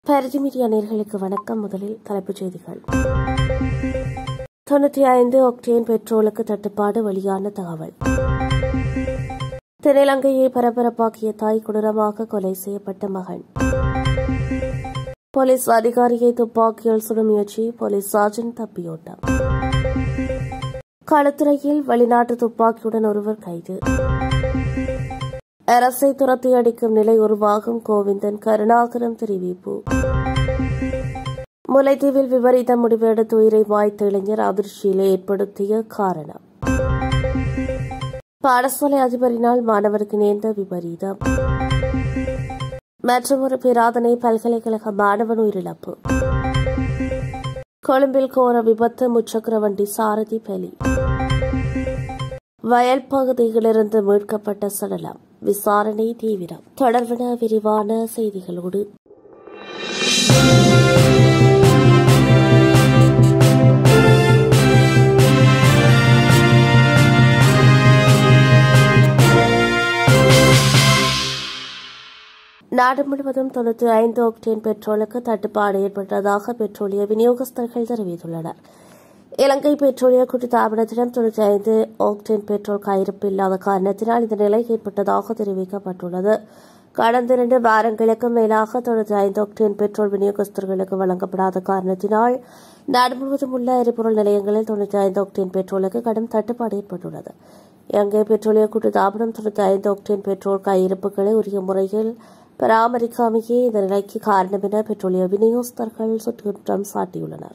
பரிதி media நேர்களுக்கு வணக்கம் முதலில் தலைப்புச் செய்திகள் தொன்னூற்றி ஐந்து ஒக்டேன் பெட்ரோலுக்கு தட்டுப்பாடு வெளியான தகவல் தென்னிலங்கையை பரபரப்பாக்கிய தாய் கொடூரமாக கொலை செய்யப்பட்ட மகன் போலீஸ் அதிகாரியை துப்பாக்கியால் சுடும் முயற்சி போலீஸ் சார்ஜன் தப்பியோட்டம் களத்துறையில் வெளிநாட்டு துப்பாக்கியுடன் ஒருவர் கைது அரசை துரத்தி அடிக்கும் நிலை உருவாகும் கோவிந்தன் கருணாகரம் தெரிவிப்பு முல்லைத்தீவில் விபரீத முடிவெடுத்து உயிரை வாய்த்த இளைஞர் அதிர்ச்சியில் ஏற்படுத்திய காரணம் பாடசாலை அதிபரினால் மாணவருக்கு நேர்ந்த விபரீதம் மற்றொரு பிராதனை பல்கலைக்கழக மாணவன் உயிரிழப்பு கொழும்பில் கோர விபத்து முச்சக்கர வண்டி சாரதி பலி வயல் பகுதியிலிருந்து மீட்கப்பட்ட சடலம் விசாரணை தீவிரம் தொடர்பன விரிவான செய்திகளோடு நாடு முழுவதும் தொண்ணூற்றி ஐந்து ஒக்டேன் பெட்ரோலுக்கு தட்டுப்பாடு ஏற்பட்டதாக பெட்ரோலிய விநியோகஸ்தர்கள் தெரிவித்துள்ளனர் இலங்கை பெட்ரோலிய கூட்டுத்தாபனத்திடம் தொண்ணூற்றி ஐந்து ஆக்டேன் பெட்ரோல் கையிருப்பு இல்லாத காரணத்தினால் இந்த நிலை ஏற்பட்டதாக தெரிவிக்கப்பட்டுள்ளது கடந்த இரண்டு வாரங்களுக்கு மேலாக தொண்ணூற்றி ஐந்து ஆக்டேன் பெட்ரோல் விநியோகஸ்தர்களுக்கு வழங்கப்படாத காரணத்தினால் நாடு முழுவதும் உள்ள எரிபொருள் நிலையங்களில் தொண்ணூற்றி ஐந்து ஆக்டேன் பெட்ரோலுக்கு கடும் தட்டுப்பாடு ஏற்பட்டுள்ளது இலங்கை பெட்ரோலிய கூட்டுத்தாபனம் தொண்ணூற்றி ஐந்து ஆக்டேன் பெட்ரோல் கையிருப்புகளை உரிய முறையில் பராமரிக்காமையே இந்த நிலைக்கு காரணம் என பெட்ரோலிய விநியோகஸ்தர்கள் குற்றம் சாட்டியுள்ளனர்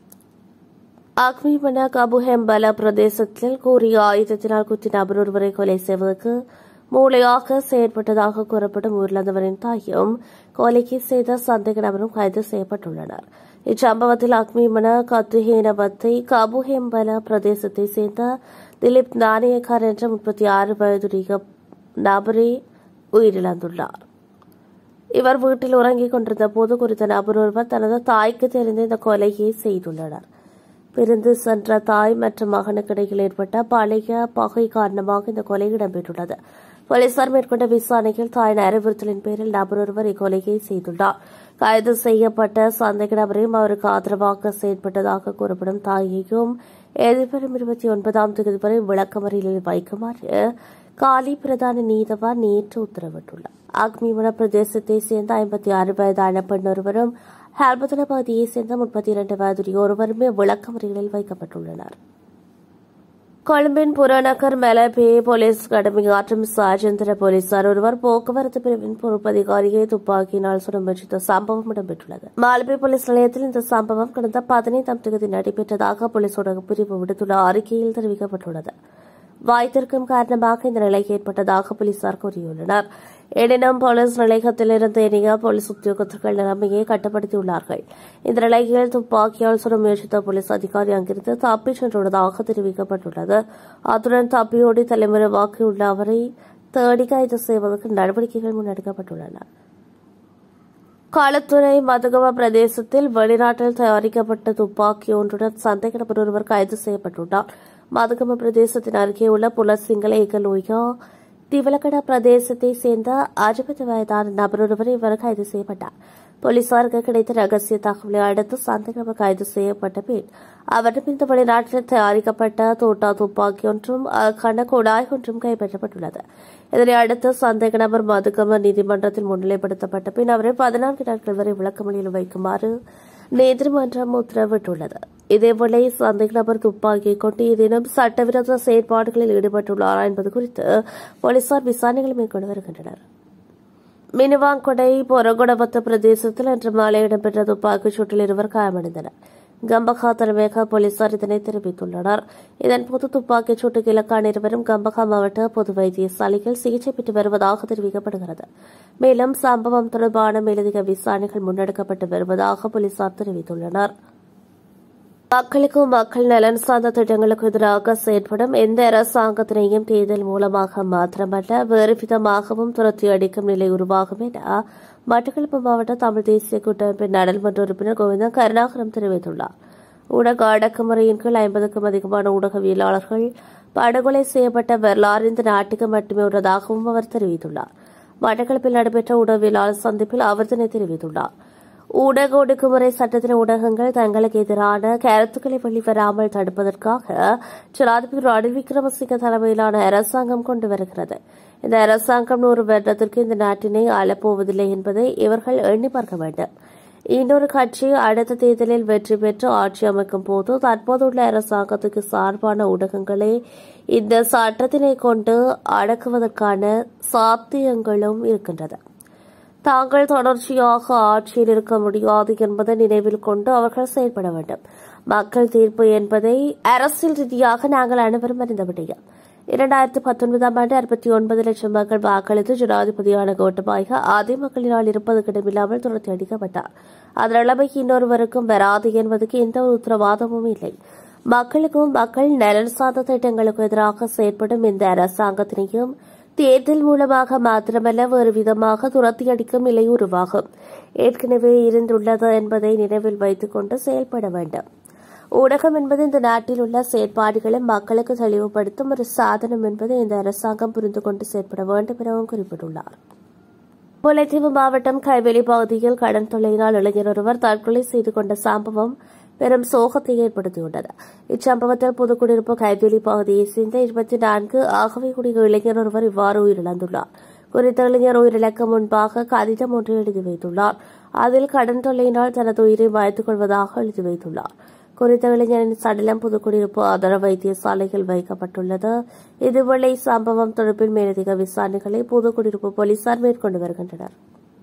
அக்மிமன கபுஹெம்பல பிரதேசத்தில் கூறிய ஆயுதத்தினால் குத்தி நபர் ஒருவரை கொலை செய்வதற்கு மூளையாக செயற்பட்டதாக கூறப்படும் உயிரிழந்தவரின் தாயும் கொலைக்கு செய்த சந்தேக நபரும் கைது செய்யப்பட்டுள்ளனர் இச்சம்பவத்தில் அக்மிமன கத்துஹேனபத்தை கபுஹெம்பல பிரதேசத்தை சேர்ந்த திலீப் நாணயக்கார் என்ற முப்பத்தி ஆறு வயதுடைய நபரே உயிரிழந்துள்ளார் இவர் வீட்டில் உறங்கிக் கொண்டிருந்த போது குறித்த நபர் ஒருவர் தனது தாய்க்கு தெரிந்த இந்த கொலையை செய்துள்ளனர் பிரிந்து சென்ற தாய் மற்றும் மகனுக்கு இடையில் ஏற்பட்ட பழைய பகை காரணமாக இந்த கொலை இடம்பெற்றுள்ளது போலீசார் மேற்கொண்ட விசாரணையில் தாயின் அறிவுறுத்தலின் பேரில் நபர் ஒருவர் இக்கொலையை செய்துள்ளார் கைது செய்யப்பட்ட சந்தேக நபரையும் அவருக்கு ஆதரவாக செயற்பட்டதாக கூறப்படும் தாயையும் எதிர்வரும் இருபத்தி ஒன்பதாம் தேதி வரை விளக்கமறியலில் வைக்குமாறு காலி பிரதான நீதவான் நேற்று உத்தரவிட்டுள்ளார் அக்மிவன பிரதேசத்தை சேர்ந்த ஐம்பத்தி ஆறு வயதான பெண் ஒருவரும் ஹால்பதுல பகுதியை சேர்ந்த முப்பத்தி இரண்டு வயதுடைய ஒருவருமே விளக்கமறிகளில் வைக்கப்பட்டுள்ளனர் கொழும்பின் புறநகர் மெலபே போலீஸ் கடமையாற்றும் சாஜந்திர போலீசார் ஒருவர் போக்குவரத்து பிரிவின் பொறுப்பதிகாரியை துப்பாக்கியினால் சுட முயற்சித்த சம்பவம் இடம்பெற்றுள்ளது மாலபே போலீஸ் நிலையத்தில் இந்த சம்பவம் கடந்த பதினைந்தாம் தேதி நடைபெற்றதாக போலீஸ் ஊடக பிரிவு விடுத்துள்ள அறிக்கையில் தெரிவிக்கப்பட்டுள்ளது வாய்த்திருக்கும் காரணமாக இந்த நிலை ஏற்பட்டதாக போலீசார் கூறியுள்ளனர் எனினும் போலீஸ் நிலையத்திலிருந்து இணைய போலீஸ் உத்தியோகத்தர்கள் நிலைமையை கட்டுப்படுத்தியுள்ளார்கள் இந்த நிலையில் துப்பாக்கியால் சுட முயற்சித்த போலீஸ் அதிகாரி அங்கிருந்து தப்பிச் சென்றுள்ளதாக தெரிவிக்கப்பட்டுள்ளது அத்துடன் தப்பியோடி தலைமறைவாக்கியுள்ள அவரை தேடி கைது செய்வதற்கு நடவடிக்கைகள் முன்னெடுக்கப்பட்டுள்ளன களத்துறை மதுகம பிரதேசத்தில் வெளிநாட்டில் தயாரிக்கப்பட்ட துப்பாக்கி ஒன்றுடன் சந்தேக நபர் ஒருவர் கைது செய்யப்பட்டுள்ளார் மதுகம பிரதேசத்தின் அருகே உள்ள புலசிங்கள ஏகலோயா திவலகட பிரதேசத்தை சேர்ந்த அறுபது வயதான நபர் ஒருவர் இவர் கைது செய்யப்பட்டார் போலீசாருக்கு கிடைத்த ரகசிய தகவலை அடுத்து சந்தேக நபர் கைது செய்யப்பட்ட பின் அவரிடம் இந்த வெளிநாட்டில் தயாரிக்கப்பட்ட தோட்டா துப்பாக்கி ஒன்றும் கன குழாய் ஒன்றும் கைப்பற்றப்பட்டுள்ளது இதனை அடுத்து சந்தேக நபர் மதுகம நீதிமன்றத்தில் முன்னிலைப்படுத்தப்பட்ட பின் அவரை பதினான்கு நாட்கள் வரை விளக்கமொழியில் வைக்குமாறு நீதிமன்றம் உத்தரவிட்டுள்ளது இதேவேளை சந்தேக நபர் துப்பாக்கியை கொண்டு ஏதேனும் சட்டவிரோத செயற்பாடுகளில் ஈடுபட்டுள்ளாரா என்பது குறித்து போலீசார் விசாரணைகளை மேற்கொண்டு வருகின்றனர் மினுவாங்கொடை பொறகுடவத்த பிரதேசத்தில் இன்று மாலை இடம்பெற்ற துப்பாக்கிச் சூட்டில் இருவர் காயமடைந்தனர் கம்பகா தலைமையக போலீசார் இதனை தெரிவித்துள்ளனர் இதன்போது துப்பாக்கிச் சூட்டுக்கு இலக்கான இருவரும் கம்பகா மாவட்ட பொது வைத்தியசாலையில் சிகிச்சை பெற்று வருவதாக தெரிவிக்கப்படுகிறது மேலும் சம்பவம் தொடர்பான மேலதிக விசாரணைகள் முன்னெடுக்கப்பட்டு வருவதாக போலீசார் தெரிவித்துள்ளனர் மக்களுக்கும் மக்கள் நலன் சார்ந்த திட்டங்களுக்கு எதிராக செயற்படும் எந்த அரசாங்கத்தினையும் தேர்தல் மூலமாக மாத்திரமல்ல வேறு விதமாகவும் துரத்தி அடிக்கும் நிலை உருவாகும் என மட்டக்களப்பு மாவட்ட தமிழ் தேசிய கூட்டமைப்பின் நாடாளுமன்ற உறுப்பினர் கோவிந்தன் கருணாகரம் தெரிவித்துள்ளார் ஊடக அடக்குமுறையின் கீழ் ஐம்பதுக்கும் அதிகமான ஊடகவியலாளர்கள் படுகொலை செய்யப்பட்ட வரலாறு இந்த நாட்டுக்கு மட்டுமே உள்ளதாகவும் அவர் தெரிவித்துள்ளார் மட்டக்களப்பில் நடைபெற்ற ஊடகவியலாளர் சந்திப்பில் அவர் இதனை தெரிவித்துள்ளார் ஊடக ஒடுக்குமுறை சட்டத்தின் ஊடகங்கள் தங்களுக்கு எதிரான கருத்துக்களை வெளிவராமல் தடுப்பதற்காக ஜனாதிபதி ரணில் விக்ரமசிங்க தலைமையிலான அரசாங்கம் கொண்டு வருகிறது இந்த அரசாங்கம் நூறு வருடத்திற்கு இந்த நாட்டினை ஆளப்போவதில்லை என்பதை இவர்கள் எண்ணி பார்க்க வேண்டும் இன்னொரு கட்சி அடுத்த தேர்தலில் வெற்றி பெற்று ஆட்சி அமைக்கும் போது தற்போதுள்ள அரசாங்கத்துக்கு சார்பான ஊடகங்களை இந்த சட்டத்தினை கொண்டு அடக்குவதற்கான சாத்தியங்களும் இருக்கின்றது தாங்கள் தொடர்ச்சியாக ஆட்சியில் இருக்க முடியாது என்பதை நினைவில் கொண்டு அவர்கள் செயல்பட வேண்டும் மக்கள் தீர்ப்பு என்பதை அரசியல் ரீதியாக நாங்கள் அனைவரும் அறிந்த விடயம் இரண்டாயிரத்தி பத்தொன்பதாம் ஆண்டு அறுபத்தி ஒன்பது லட்சம் மக்கள் வாக்களித்து ஜனாதிபதியான கோட்டபாய அதே மக்களினால் இருப்பது கிடமில்லாமல் துரத்தி அடிக்கப்பட்டார் அதன் நிலைமைக்கு இன்னொருவருக்கும் வராது என்பதற்கு எந்த ஒரு உத்தரவாதமும் இல்லை மக்களுக்கும் மக்கள் நலன் சார்ந்த திட்டங்களுக்கும் எதிராக செயற்படும் இந்த அரசாங்கத்தினையும் தேர்தல் மூலமாக மாத்திரமல்ல வேறு விதமாக துரத்தி அடிக்கும் நிலை உருவாகும் ஏற்கனவே இருந்துள்ளது என்பதை நினைவில் வைத்துக் கொண்டு செயல்பட வேண்டும் ஊடகம் என்பது இந்த நாட்டில் உள்ள செயற்பாடுகளை மக்களுக்கு தெளிவுபடுத்தும் ஒரு சாதனம் என்பதை இந்த அரசாங்கம் புரிந்து கொண்டு செயற்பட வேண்டும் எனவும் குறிப்பிட்டுள்ளார் முல்லைத்தீவு மாவட்டம் கைவேலி பகுதியில் கடன் தொல்லையினால் இளைஞர் ஒருவர் தற்கொலை செய்து கொண்ட சம்பவம் பெரும் சோகத்தை ஏற்படுத்தியுள்ளது இச்சம்பவத்தில் புதுக்குடியிருப்பு கைவேலி பகுதியைச் சேர்ந்த இருபத்தி நான்கு ஆகவே கூடிய இளைஞர் ஒருவர் இவ்வாறு உயிரிழந்துள்ளார் குறித்த இளைஞர் உயிரிழக்க முன்பாக கடிதம் ஒன்றை எழுதி வைத்துள்ளார் அதில் கடன் தொல்லையினால் தனது உயிரை மாய்த்துக் கொள்வதாக எழுதி வைத்துள்ளார் குறித்த இளைஞரின் சடலம் புதுக்குடியிருப்பு ஆதார வைத்தியசாலையில் வைக்கப்பட்டுள்ளது இதுவேளை சம்பவம் தொடர்பில் மேலதிக விசாரணைகளை புதுக்குடியிருப்பு போலீசார் மேற்கொண்டு வருகின்றனர்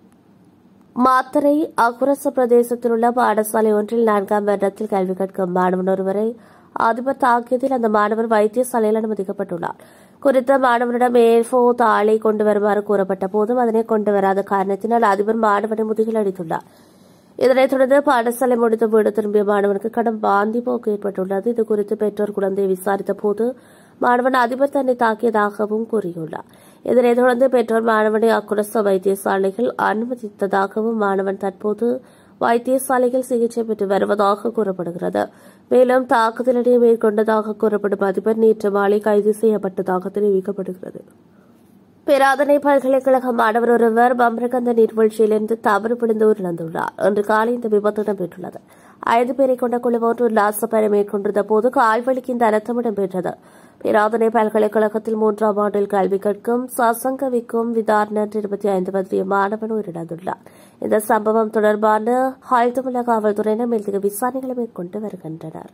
மாத்தரை அகுரச பிரதேசத்தில் உள்ள பாடசாலை ஒன்றில் நான்காம் வருடத்தில் கல்வி கற்கும் மாணவன் ஒருவரை அதிபர் தாக்கியதில் அந்த மாணவர் வைத்தியசாலையில் அனுமதிக்கப்பட்டுள்ளார் குறித்த மாணவனிடம் ஏர்போ தாளை கொண்டு வருமாறு கூறப்பட்ட போதும் அதனை கொண்டு வராத காரணத்தினால் அதிபர் மாணவனை முதுகில் அடித்துள்ளார் இதனைத் தொடர்ந்து பாடசாலை முடித்த வீடு திரும்பிய மாணவனுக்கு கடும் வாந்தி போக்கு ஏற்பட்டுள்ளது இது குறித்து பெற்றோர் குழந்தையை விசாரித்த போது மாணவன் அதிபர் தன்னை தாக்கியதாகவும் கூறியுள்ளார் இதனைத் தொடர்ந்து பெற்றோர் மாணவனை அக்குரச வைத்தியசாலையில் அனுமதித்ததாகவும் மாணவன் தற்போது வைத்தியசாலையில் சிகிச்சை பெற்று வருவதாக கூறப்படுகிறது மேலும் தாக்குதலிடையே மேற்கொண்டதாக கூறப்படும் அதிபர் நேற்று மாலை கைது செய்யப்பட்டதாக தெரிவிக்கப்படுகிறது பேராதனை பல்கலைக்கழக மாணவர் ஒருவர் பம்பரகந்த நீர்வீழ்ச்சியிலிருந்து தவறு விழுந்து உயிரிழந்துள்ளார் இன்று காலை இந்த விபத்து இடம்பெற்றுள்ளது ஐந்து பேரை கொண்ட குழு ஒன்று உல்லாச பயணம் மேற்கொண்டிருந்த போது கால்வழிக்கு இந்த அனர்த்தம் இடம்பெற்றது பேராதனை பல்கலைக்கழகத்தில் மூன்றாம் ஆண்டில் கல்வி கற்கும் சசங்கவிக்கும் விதார்ணன் இருபத்தி ஐந்து பற்றிய மாணவன் உயிரிழந்துள்ளார் இந்த சம்பவம் தொடர்பான ஹால்துமுல்ல காவல்துறையினர் மேலதிக விசாரணைகளை மேற்கொண்டு வருகின்றனர்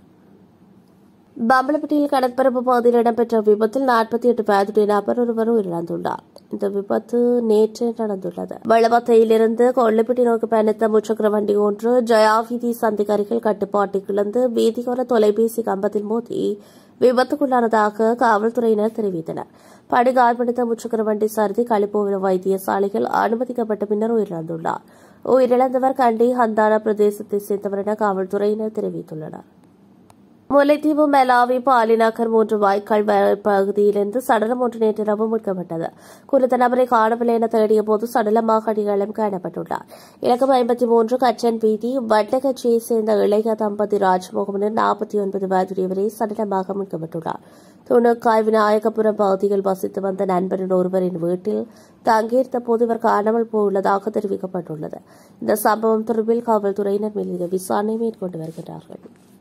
பம்பளப்பட்டியில் கடற்பரப்பு பகுதியில் இடம்பெற்ற விபத்தில் நாற்பத்தி எட்டு வயதுடைய நபர் ஒருவர் உயிரிழந்துள்ளார் இந்த விபத்து நேற்று நடந்துள்ளது வெள்ளவத்தையிலிருந்து கொள்ளைப்பட்டி நோக்கி பயணித்த முச்சக்கர வண்டி ஒன்று ஜயாவீதி சந்திக்கு அருகில் கட்டுப்பாட்டை இழந்து வீதியோர தொலைபேசி கம்பத்தில் மோதி விபத்துக்குள்ளானதாக காவல்துறையினர் தெரிவித்தனர் படுகாயமடைந்த முச்சக்கர வண்டி சாரதி களிப்போவில வைத்தியசாலையில் அனுமதிக்கப்பட்ட பின்னர் உயிரிழந்துள்ளார் உயிரிழந்தவர் கண்டி ஹந்தானா பிரதேசத்தைச் சேர்ந்தவர் என காவல்துறையினர் தெரிவித்துள்ளனர் முல்லைத்தீவு மெலாவி பாலிநகர் மூன்று வாய்க்கால் பகுதியிலிருந்து சடலம் ஒன்று நேற்றிரவு மீட்கப்பட்டது குறித்த நபரை காணவில்லை என தேடிய போது சடலமாக அடியாளம் காணப்பட்டுள்ளார் இலக்கம் ஐம்பத்தி மூன்று கச்சன் வீதி வட்டக்கட்சியைச் சேர்ந்த இளைய தம்பதி ராஜ்மோகனின் நாற்பத்தி ஒன்பது வயதுடையவரை சடலமாக மீட்கப்பட்டுள்ளார் துணுக்காய் விநாயகபுரம் பகுதியில் வசித்து வந்த நண்பரின் ஒருவரின் வீட்டில் தங்கியிருந்த போது இவர் காணாமல் போயுள்ளதாக தெரிவிக்கப்பட்டுள்ளது இந்த சம்பவம் தொடர்பில் காவல்துறையினர் மேலதிக விசாரணை மேற்கொண்டு வருகிறார்கள்